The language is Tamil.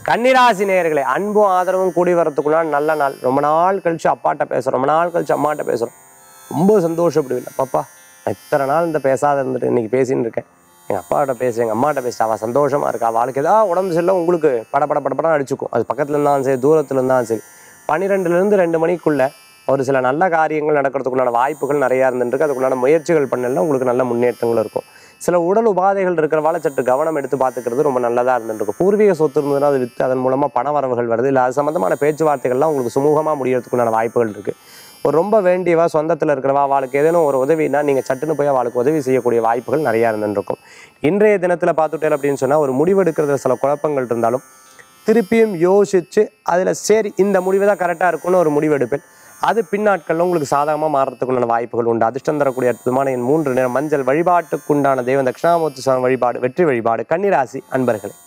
கன்னிராசி நேயர்களே அன்பும் ஆதரவும் கூடி வரத்துக்குள்ளான நல்ல நாள் ரொம்ப நாள் கழிச்சு அப்பாட்ட பேசுகிறோம் ரொம்ப நாள் கழிச்சு அம்மாட்ட பேசுகிறோம் ரொம்ப சந்தோஷப்படுவில்லை பாப்பா நான் இத்தனை நாள் இந்த பேசாத இருந்துட்டு இன்னைக்கு பேசின்னு இருக்கேன் எங்கள் அப்பாட்ட பேசு எங்கள் அம்மாட்ட பேசிட்டு அவள் சந்தோஷமாக இருக்கா அவளுக்கு ஏதாவது உடம்பு சரியில்லை உங்களுக்கு பட பட படப்படம் அடிச்சுக்கும் அது பக்கத்தில் இருந்தாலும் சரி தூரத்தில் இருந்தாலும் சரி பன்னிரெண்டுலேருந்து ரெண்டு மணிக்குள்ளே ஒரு சில நல்ல காரியங்கள் நடக்கிறதுக்குண்டான வாய்ப்புகள் நிறையா இருந்துருக்கு அதுக்குண்டான முயற்சிகள் பண்ணல உங்களுக்கு நல்ல முன்னேற்றங்கள் இருக்கும் சில உடல் உபாதைகள் இருக்கிறவால சற்று கவனம் எடுத்து பார்த்துக்கிறது ரொம்ப நல்லதாக இருந்துருக்கும் பூர்வீக சொத்து இருந்ததுன்னா அது விற்று அதன் மூலமாக பண வரவுகள் வருது இல்லை அது சம்மந்தமான பேச்சுவார்த்தைகள்லாம் உங்களுக்கு சுமூகமாக முடியறதுக்குண்டான வாய்ப்புகள் இருக்குது ஒரு ரொம்ப வேண்டியவா சொந்தத்தில் இருக்கிறவா அவளுக்கு ஏதேனும் ஒரு உதவினா நீங்கள் சட்டுன்னு போய் அவளுக்கு உதவி செய்யக்கூடிய வாய்ப்புகள் நிறையா இருந்துருக்கும் இன்றைய தினத்தில் பார்த்துட்டேன் அப்படின்னு சொன்னால் ஒரு முடிவெடுக்கிறதுல சில குழப்பங்கள் இருந்தாலும் திருப்பியும் யோசிச்சு அதில் சரி இந்த முடிவு தான் கரெக்டாக இருக்கும்னு ஒரு முடிவெடுப்பேன் அது பின்னாட்களில் உங்களுக்கு சாதகமாக மாறுறதுக்குண்டான வாய்ப்புகள் உண்டு அதிர்ஷ்டம் தரக்கூடிய அற்புதமான என் மூன்று நேரம் மஞ்சள் வழிபாட்டுக்குண்டான தெய்வம் தட்சிணாமூர்த்தி சுவாமி வழிபாடு வெற்றி வழிபாடு கன்னிராசி அன்பர்களே